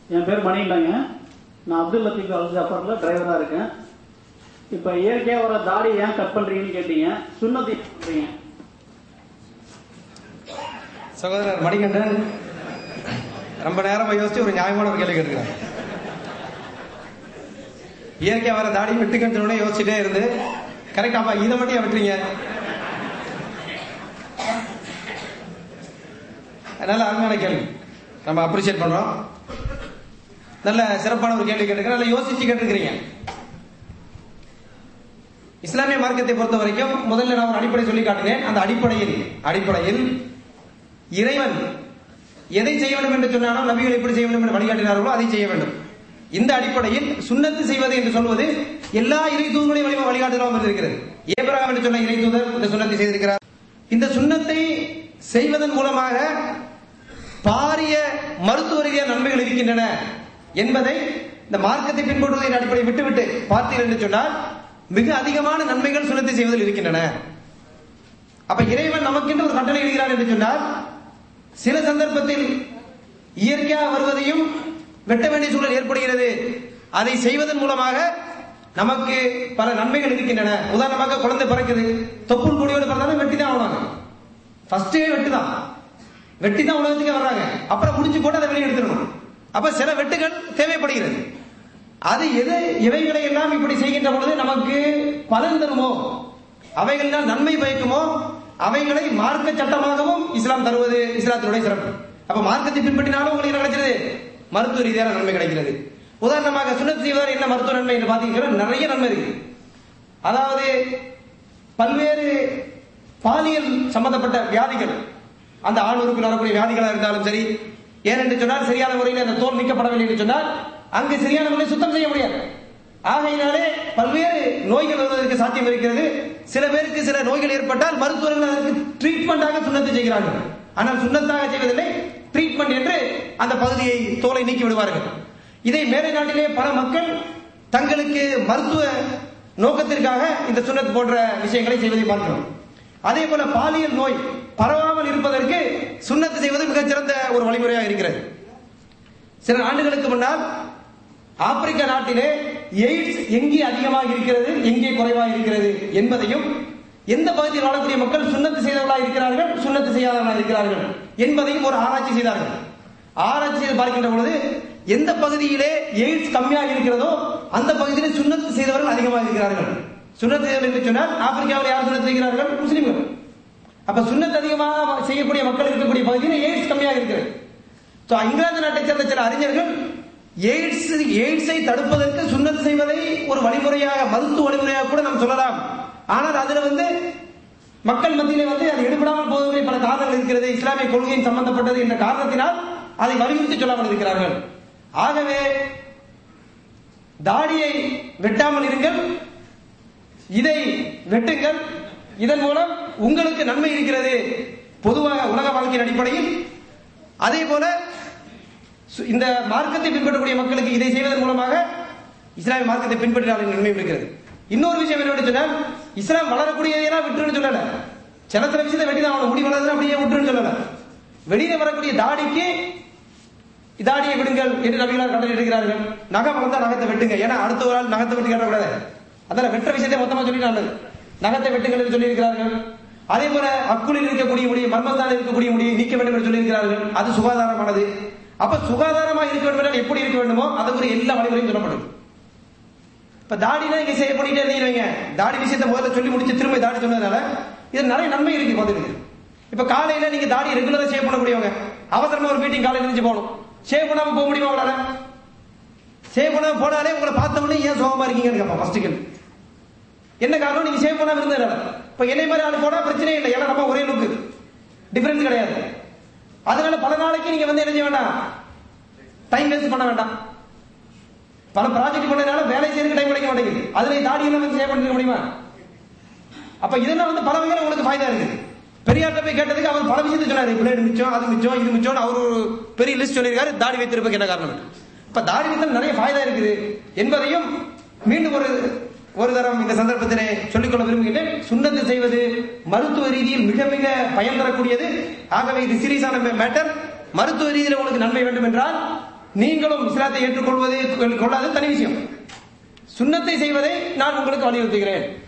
என் பேர் மணிண்டாங்க நான் அப்துல் லத்தீப் அல் ஜஃபர்ல டிரைவரா இருக்கேன் இப்ப இயற்கையா வர தாடி ஏன் கட் பண்றீங்கன்னு கேட்டீங்க சுண்ணத்தை ஏன் பண்றீங்க சகோதரர் மணிகண்டன் ரொம்ப நேரமா யோசிச்சு ஒரு நியாயமான ஒரு கேள்வி கேட்டுக்கிறார் இயற்கையா வர தாடி வெட்டுக்கன்னு சொன்ன உடனே யோசிச்சுட்டே இருந்து கரெக்ட் ஆமா இதை மட்டும் ஏன் வெட்டுறீங்க நல்ல அருமையான கேள்வி நம்ம அப்ரிசியேட் பண்றோம் நல்ல சிறப்பான ஒரு கேள்வி கேட்டுக்கிறேன் நல்லா யோசிச்சு கேட்டுக்கிறீங்க இஸ்லாமிய மார்க்கத்தை பொறுத்த வரைக்கும் முதல்ல நான் ஒரு அடிப்படை சொல்லி காட்டுகிறேன் அந்த அடிப்படையில் அடிப்படையில் இறைவன் எதை செய்ய வேண்டும் என்று சொன்னானோ நபிகள் எப்படி செய்ய வேண்டும் என்று வழிகாட்டினார்களோ அதை செய்ய வேண்டும் இந்த அடிப்படையில் சுண்ணத்து செய்வது என்று சொல்வது எல்லா இறை தூதர்களையும் வழி வழிகாட்டுகிறோம் இருக்கிறது ஏபராம் என்று சொன்ன இறை தூதர் இந்த சுண்ணத்தை செய்திருக்கிறார் இந்த சுண்ணத்தை செய்வதன் மூலமாக பாரிய மருத்துவ ரீதியான நன்மைகள் இருக்கின்றன என்பதை இந்த மார்க்கத்தை பின்பற்றுவதன் அடிப்படை விட்டுவிட்டு பார்த்தீர்கள் என்று சொன்னால் மிக அதிகமான நன்மைகள் சுண்ணத்தை செய்வதில் இருக்கின்றன அப்ப இறைவன் நமக்கென்று ஒரு கட்டளை இடுகிறார் என்று சொன்னால் சில சந்தர்ப்பத்தில் இயற்கையாக வருவதையும் வெட்ட வேண்டிய சூழல் ஏற்படுகிறது அதை செய்வதன் மூலமாக நமக்கு பல நன்மைகள் இருக்கின்றன உதாரணமாக குழந்தை பிறக்குது தொப்புள் கொடியோடு பிறந்தாலும் வெட்டி தான் ஆகணும் ஃபர்ஸ்டே வெட்டு தான் வெட்டி தான் உலகத்துக்கே வர்றாங்க அப்புறம் முடிச்சு போட்டு அதை வெளியே எடுத்துடணும் அப்ப சில வெட்டுகள் தேவைப்படுகிறது அது எது இவைகளை எல்லாம் இப்படி செய்கின்ற பொழுது நமக்கு பலன் தருமோ அவைகளினால் நன்மை பயக்குமோ அவைகளை மார்க்க சட்டமாகவும் இஸ்லாம் தருவது இஸ்லாத்தினுடைய சிறப்பு அப்ப மார்க்கத்தை பின்பற்றினாலும் உங்களுக்கு என்ன கிடைக்கிறது மருத்துவ ரீதியான நன்மை கிடைக்கிறது உதாரணமாக சுண்ணத் செய்வதால் என்ன மருத்துவ நன்மை என்று பார்த்தீங்கன்னா நிறைய நன்மை இருக்கு அதாவது பல்வேறு பாலியல் சம்பந்தப்பட்ட வியாதிகள் அந்த ஆணூருக்கு வரக்கூடிய வியாதிகளாக இருந்தாலும் சரி ஏனென்று சொன்னால் சரியான முறையில் அந்த தோல் நீக்கப்படவில்லை என்று சொன்னால் அங்கு சரியான முறையில் சுத்தம் செய்ய முடியாது ஆகையினாலே பல்வேறு நோய்கள் வருவதற்கு சாத்தியம் இருக்கிறது சில பேருக்கு சில நோய்கள் ஏற்பட்டால் மருத்துவர்கள் அதற்கு ட்ரீட்மெண்டாக சுண்ணத்தை செய்கிறார்கள் ஆனால் சுண்ணத்தாக செய்வதில்லை ட்ரீட்மெண்ட் என்று அந்த பகுதியை தோலை நீக்கி விடுவார்கள் இதை மேலை நாட்டிலே பல மக்கள் தங்களுக்கு மருத்துவ நோக்கத்திற்காக இந்த சுண்ணத் போன்ற விஷயங்களை செய்வதை பார்க்கிறோம் அதே போல பாலியல் நோய் பரவாமல் இருப்பதற்கு சுண்ணத்து செய்வது மிகச்சிறந்த ஒரு வழிமுறையாக இருக்கிறது சில ஆண்டுகளுக்கு முன்னால் ஆப்பிரிக்க நாட்டிலே எய்ட்ஸ் எங்கே அதிகமாக இருக்கிறது எங்கே குறைவாக இருக்கிறது என்பதையும் எந்த பகுதியில் வாழக்கூடிய மக்கள் சுண்ணத்து செய்தவர்களாக இருக்கிறார்கள் சுண்ணத்து செய்யாதவர்களாக இருக்கிறார்கள் என்பதையும் ஒரு ஆராய்ச்சி செய்தார்கள் ஆராய்ச்சி செய்து பார்க்கின்ற பொழுது எந்த பகுதியிலே எய்ட்ஸ் கம்மியாக இருக்கிறதோ அந்த பகுதியிலே சுண்ணத்து செய்தவர்கள் அதிகமாக இருக்கிறார்கள் சுண்ணத்து செய்தவர்கள் என்று சொன்னால் ஆப்பிரிக்காவில் யார் சுண்ணத்து செய்கிறார்கள் முஸ்லிம்கள் அப்ப சுண்ணத்து அதிகமாக செய்யக்கூடிய மக்கள் இருக்கக்கூடிய பகுதியில் எய்ட்ஸ் கம்மியாக இருக்கிறது So, இங்கிலாந்து நாட்டை சேர்ந்த சில அறிஞர்கள் எய்ட்ஸ் எய்ட்ஸை தடுப்பதற்கு சுண்ணத் செய்வதை ஒரு வழிமுறையாக மருத்துவ வழிமுறையாக கூட நாம் சொல்லலாம் ஆனால் அதுல வந்து மக்கள் மத்தியிலே வந்து அது எடுபடாமல் போவதற்கு பல காரணங்கள் இருக்கிறது இஸ்லாமிய கொள்கையின் சம்பந்தப்பட்டது என்ற காரணத்தினால் அதை வலியுறுத்தி சொல்லாமல் இருக்கிறார்கள் ஆகவே தாடியை வெட்டாமல் இருங்கள் இதை வெட்டுங்கள் இதன் மூலம் உங்களுக்கு நன்மை இருக்கிறது பொதுவாக உலக வாழ்க்கையின் அடிப்படையில் அதே போல சு- இந்த மார்க்கத்தை பின்பற்றக்கூடிய மக்களுக்கு இதை செய்வதன் மூலமாக இஸ்லாமிய மார்க்கத்தை பின்பற்றினாலும் நன்மை இருக்கிறது இன்னொரு விஷயம் என்ன சொன்னால் இஸ்லாம் வளரக்கூடியதெல்லாம் விட்டுருன்னு சொல்லல சில சில விஷயத்தை வெட்டி தான் அவனை முடி வளர்ந்து அப்படியே விட்டுருன்னு சொல்லல வெளியில வரக்கூடிய தாடிக்கு தாடியை விடுங்கள் என்று நபிகளார் கட்டளை இருக்கிறார்கள் நகம் வளர்ந்தா நகத்தை வெட்டுங்க ஏன்னா அடுத்த ஒரு ஆள் நகத்தை வெட்டி கட்டக்கூடாது அதனால வெட்டுற விஷயத்தை மொத்தமா சொல்லிட்டாங்க நகத்தை வெட்டுங்கள் என்று சொல்லியிருக்கிறார்கள் அதே போல அக்குளில் இருக்கக்கூடிய முடி மர்மத்தால் இருக்கக்கூடிய முடியை நீக்க வேண்டும் என்று சொல்லியிருக்கிறார்கள் அது சுகாதாரமானது அப்ப சுகாதாரமா இருக்க வேண்டும் என்றால் எப்படி இருக்க வேண்டுமோ அதற்குரிய எல்லா வழிமுறையும் சொல்லப்படுது இப்ப தாடினா இங்க செய்ய பண்ணிட்டே இருந்தீங்க தாடி விஷயத்தை முதல்ல சொல்லி முடிச்சு திரும்ப தாடி சொன்னதுனால இது நிறைய நன்மை இருக்கு பார்த்துருக்கு இப்ப காலையில நீங்க தாடி ரெகுலரா ஷேவ் பண்ணக்கூடியவங்க அவசரமா ஒரு மீட்டிங் காலையில இருந்து போகணும் ஷேவ் பண்ணாம போக முடியுமா உங்களால ஷேவ் பண்ணாம போனாலே உங்களை பார்த்த உடனே ஏன் சோகமா இருக்கீங்கன்னு கேட்பான் ஃபர்ஸ்ட் கேள்வி என்ன காரணம் நீங்க ஷேவ் பண்ணாம இருந்ததுனால இப்ப என்னை மாதிரி ஆள் போனா பிரச்சனையே இல்லை ஏன்னா நம்ம ஒரே லுக்கு டிஃபரன்ஸ் கிடையாது அதனால பல நாளைக்கு நீங்க வந்து என்ன செய்ய வேண்டாம் டைம் வேஸ்ட் பண்ண வேண்டாம் பல ப்ராஜெக்ட் பண்ணதுனால வேலை செய்யறதுக்கு டைம் கிடைக்க மாட்டேங்குது அதுல தாடி எல்லாம் வந்து சேவ் பண்ணிருக்க முடியுமா அப்ப இதெல்லாம் வந்து பல வகையில உங்களுக்கு ஃபாய்தா இருக்கு பெரியார்ட்ட போய் கேட்டதுக்கு அவர் பல விஷயத்தை சொன்னாரு பிளேடு மிச்சம் அது மிச்சம் இது மிச்சம் அவர் ஒரு பெரிய லிஸ்ட் சொல்லியிருக்காரு தாடி வைத்திருப்பதுக்கு என்ன காரணம் இப்ப தாடி வைத்தல் நிறைய ஃபாய்தா இருக்குது என்பதையும் மீண்டும் ஒரு ஒரு தரம் இந்த சந்தர்ப்பத்திலே சொல்லிக்கொள்ள விரும்புகின்றேன் சுண்ணத்து செய்வது மருத்துவ ரீதியில் மிக மிக பயன் தரக்கூடியது ஆகவே இது சீரியஸான மேட்டர் மருத்துவ ரீதியில் உங்களுக்கு நன்மை வேண்டும் என்றால் நீங்களும் இஸ்லாத்தை ஏற்றுக்கொள்வது கொள்ளாத தனி விஷயம் சுண்ணத்தை செய்வதை நான் உங்களுக்கு வலியுறுத்துகிறேன்